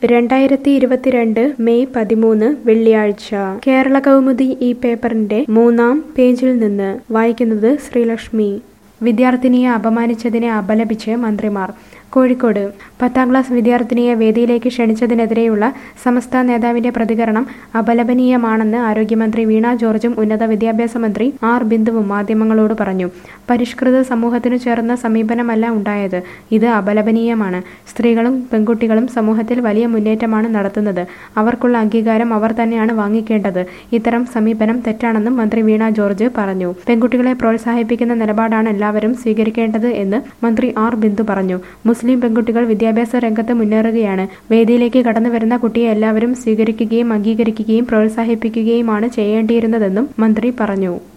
രണ്ടായിരത്തി ഇരുപത്തിരണ്ട് മെയ് പതിമൂന്ന് വെള്ളിയാഴ്ച കേരള കൗമുദി ഈ പേപ്പറിന്റെ മൂന്നാം പേജിൽ നിന്ന് വായിക്കുന്നത് ശ്രീലക്ഷ്മി വിദ്യാർത്ഥിനിയെ അപമാനിച്ചതിനെ അപലപിച്ച് മന്ത്രിമാർ കോഴിക്കോട് പത്താം ക്ലാസ് വിദ്യാർത്ഥിനിയെ വേദിയിലേക്ക് ക്ഷണിച്ചതിനെതിരെയുള്ള സമസ്ത നേതാവിന്റെ പ്രതികരണം അപലപനീയമാണെന്ന് ആരോഗ്യമന്ത്രി വീണ ജോർജും ഉന്നത വിദ്യാഭ്യാസ മന്ത്രി ആർ ബിന്ദുവും മാധ്യമങ്ങളോട് പറഞ്ഞു പരിഷ്കൃത സമൂഹത്തിനു ചേർന്ന സമീപനമല്ല ഉണ്ടായത് ഇത് അപലപനീയമാണ് സ്ത്രീകളും പെൺകുട്ടികളും സമൂഹത്തിൽ വലിയ മുന്നേറ്റമാണ് നടത്തുന്നത് അവർക്കുള്ള അംഗീകാരം അവർ തന്നെയാണ് വാങ്ങിക്കേണ്ടത് ഇത്തരം സമീപനം തെറ്റാണെന്നും മന്ത്രി വീണ ജോർജ് പറഞ്ഞു പെൺകുട്ടികളെ പ്രോത്സാഹിപ്പിക്കുന്ന നിലപാടാണ് എല്ലാവരും സ്വീകരിക്കേണ്ടത് എന്ന് മന്ത്രി ആർ ബിന്ദു പറഞ്ഞു മുസ്ലിം പെൺകുട്ടികൾ വിദ്യാഭ്യാസ രംഗത്ത് മുന്നേറുകയാണ് വേദിയിലേക്ക് കടന്നു വരുന്ന കുട്ടിയെ എല്ലാവരും സ്വീകരിക്കുകയും അംഗീകരിക്കുകയും പ്രോത്സാഹിപ്പിക്കുകയുമാണ് ചെയ്യേണ്ടിയിരുന്നതെന്നും മന്ത്രി പറഞ്ഞു